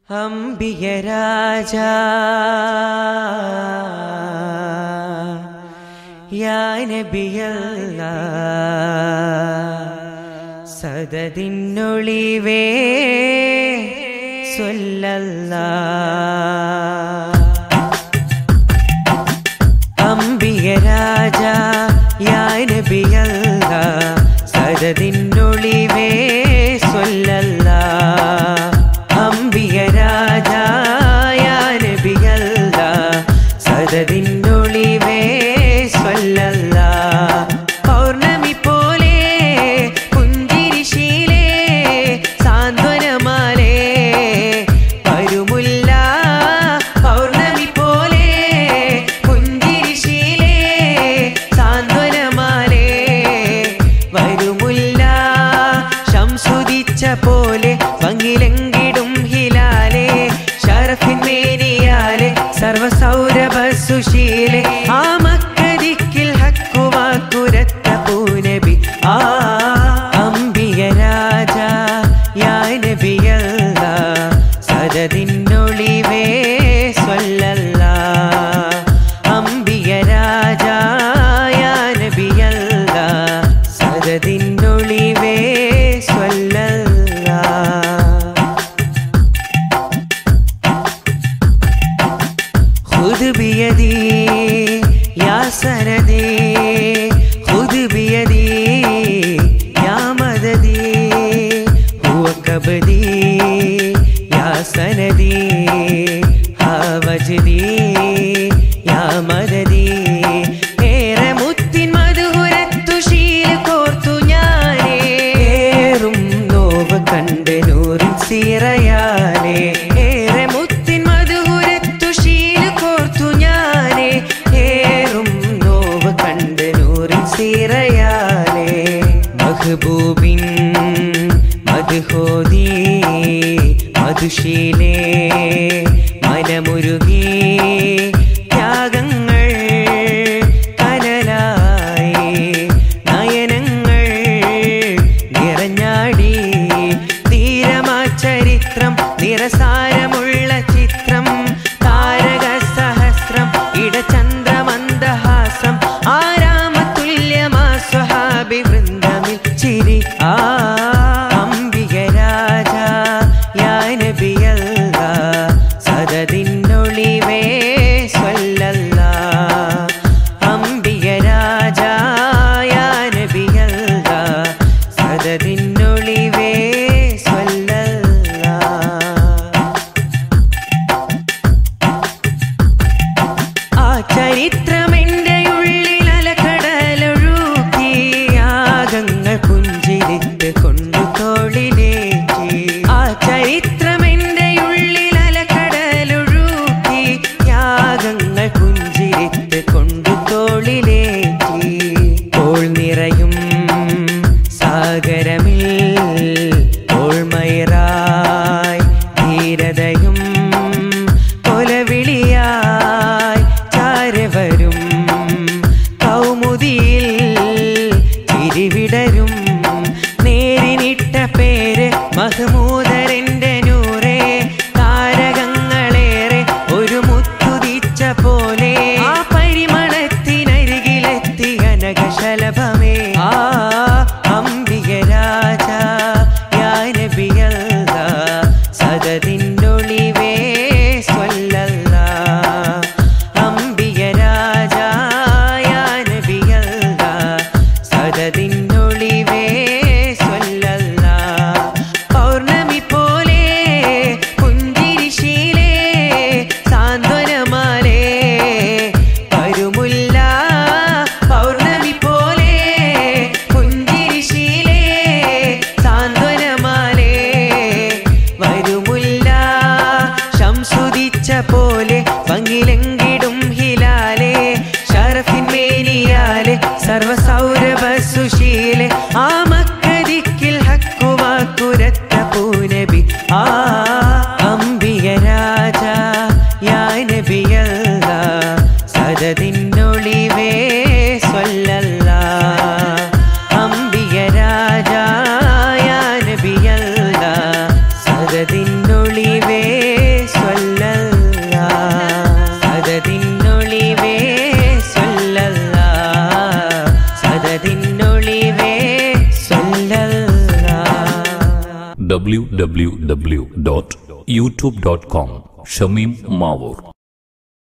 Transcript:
അംബിയരാജ യാനബിയല്ല സദതിന്നൊളിവേ സ്വല്ലല്ല അംബിയരാജ യാനബിയല്ല സദതിന്നൊളിവേ സ്വല്ലല്ല അംബിയരാജ യാനബിയല്ല സദതിന്നൊളിവേ സ്വല്ലല്ല പൗർണമി പോലെ പുഞ്ചിരിശീലേ സാന്ത്വനമാലേ വരുമുല്ല പൗർണമി പോലെ പുഞ്ചിരിശീലേ സാന്ത്വനമാലേ വരുമുല്ല ശംസുദിച്ച പോലെ ഭംഗിലെങ്കിടും ഹിലാലെ ഷറഫിൻ മേനിയാലെ സർവസൗരഭ സുശീലെ ആ മക്കദിക്കിൽ ഹക്കുവാക്കുരത്ത പൂനബി ആ അംബിയ രാജ യാ നബിയല്ല സദതിന്നൊളിവേ സ്വല്ലല്ല അംബിയ രാജ യാ നബിയല്ല സദതിന്നൊളിവേ സ്വല്ലല്ല خذ بيدي يا سندي خذ بيدي يا مددي هو كبدي يا سندي ها وجدي يا مددي ഏറെ മുത്തിൻ മധുരത്തു ശീല കോർത്തു ഞാനേ ഏറും നോവ് കണ്ട് നൂറിൻ സീറയാലേ ഏറെ മുത്തിൻ മധുരത്തു ശീല കോർത്തു ഞാനേ ഏറും നോവ് കണ്ട് നൂറിൻ സീറയാലേ മഹബൂബിൻ മധുഹോദി മധുശീലേ മനമുരുകി ത്യാഗങ്ങൾ കനലായി നയനങ്ങൾ നിറഞ്ഞാടി തീരമാ ചരിത്രം നിറസാരമുള്ള ചിത്രം താരക സഹസ്രം ഇടചന്ദ്രമന്ദഹാസം ആരാമതുല്യമാ സ്വഹാബി വൃന്ദമിൽ ചിരി ആ അംബിക രാജ യാ നബിയല്ല സദതിന്നൊളിവേ സ്വല്ലല്ല അംബിക രാജ യാ നബിയല്ല സദതിന്നൊളിവേ സ്വല്ലല്ല ആ ചരിത്രമെന്റെ ഉള്ളിൽ അലക്കടലൊഴുക്കി യാഗങ്ങൾ പുഞ്ചിരിത്ത് കൊണ്ടു തോളിലേറ്റി ആ ചരിത്രമെന്റെ ഉള്ളിൽ അലക്കടലൊഴുക്കി യാഗങ്ങൾ പുഞ്ചിരിത്ത് കൊണ്ടു തോളിലേറ്റി കോൾ നിറയും സാഗരമിൽ ഓൾമയറായി ധീരതയും കൊലവിളിയായി ചാരവരും കൗമുദിയിൽ തിരിവിടരും നേരിനിട്ട പേര് മഹമൂദരന്റെ നൂറേ താരകങ്ങളേറെ ഒരു മുത്തുതിച്ച പോലെ ആ പരിമളത്തിനരികിലെത്തി അനഘശലഭമേ ആ അംബിക രാജ യാ നബിയല്ല സദതിന്നൊളിവേ സ്വല്ലല്ല അംബിക രാജ യാ നബിയല്ല സദതിന്നൊളിവേ സ്വല്ലല്ല പൗർണമി പോലെ പുഞ്ചിരിശീലേ സാന്ത്വനമാലേ വരുമുല്ല പൗർണമി പോലെ പുഞ്ചിരിശീലേ സാന്ത്വനമാലേ വരുമുല്ല W W W dot YouTube dot com Shameem Mavoor